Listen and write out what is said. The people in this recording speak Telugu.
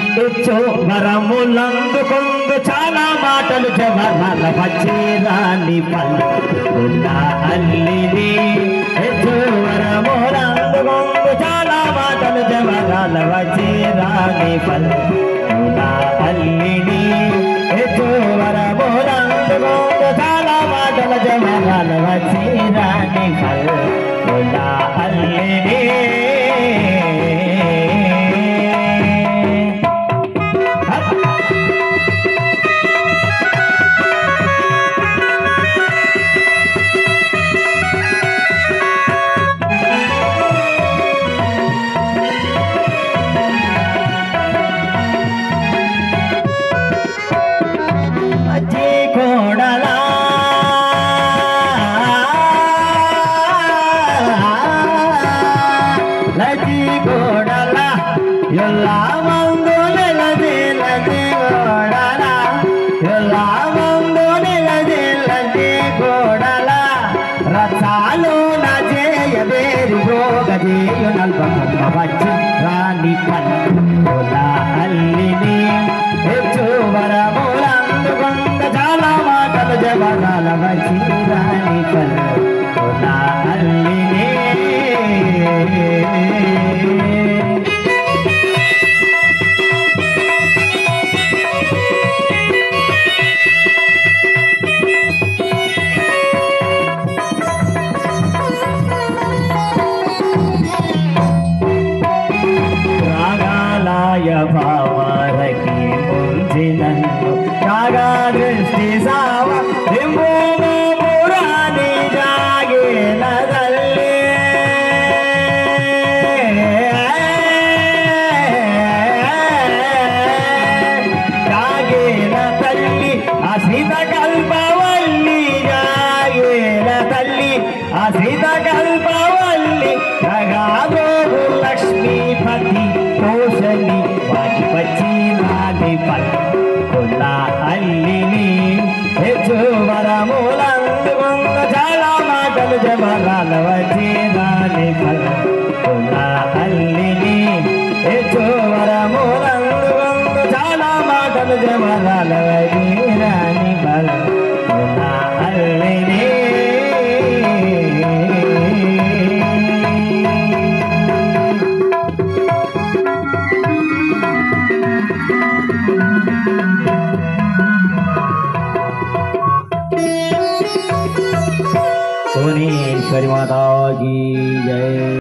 ఇచ్చు వరములందుకొందు చాలా మాటలు జవరాల వచ్చేదాని పల్లున్న అల్లిని ఇచ్చు వరములందుకొందు చాలా మాటలు జవరాల వచ్చేదాని పల్లున్న అల్లిని ఇచ్చు వరములందుకొందు చాలా మాటలు జవరాల వచ్చేదాని పల్లున్న అల్లిని అజ్జి కోడలా లజి కోడలా ఎల్లా మందు నెలది లజి కోడలా ఎల్లా మందు నెలది లజి కోడలా రసాలు నజేయ వేరు గజేయు నల్పమ్మ వచ్చి రాణి పల్లుల అల్లిని హెచ్చు వరములందుకొంద చాలా మాటలు జవరాల వచ్చి రాణి పల్లుల అల్లిని రాగాలాయ భావారకి ముంచి నన్ను రాగా దృష్టి సావ రింబూము పురాణి జాగేల తల్లి జాగేల తల్లి అసిత కల్పవల్లి జాగేల తల్లి అసిత కల్పవల్లి రగాగోగు లక్ష్మీపతి కోసలి వాటి పచ్చి నాది పల్ కొల్ల అల్లిని హెచ్చు వరములందుకొంద చాలా మాటలు జవరాల వచ్చి నాది పల్ కొల్ల అల్లిని హెచ్చు వరములందుకొంద చాలా మాటలు జవరాల వచ్చి రాని పల్ కొల్ల అల్లిని భువనేశ్వరి మాతా కీ జై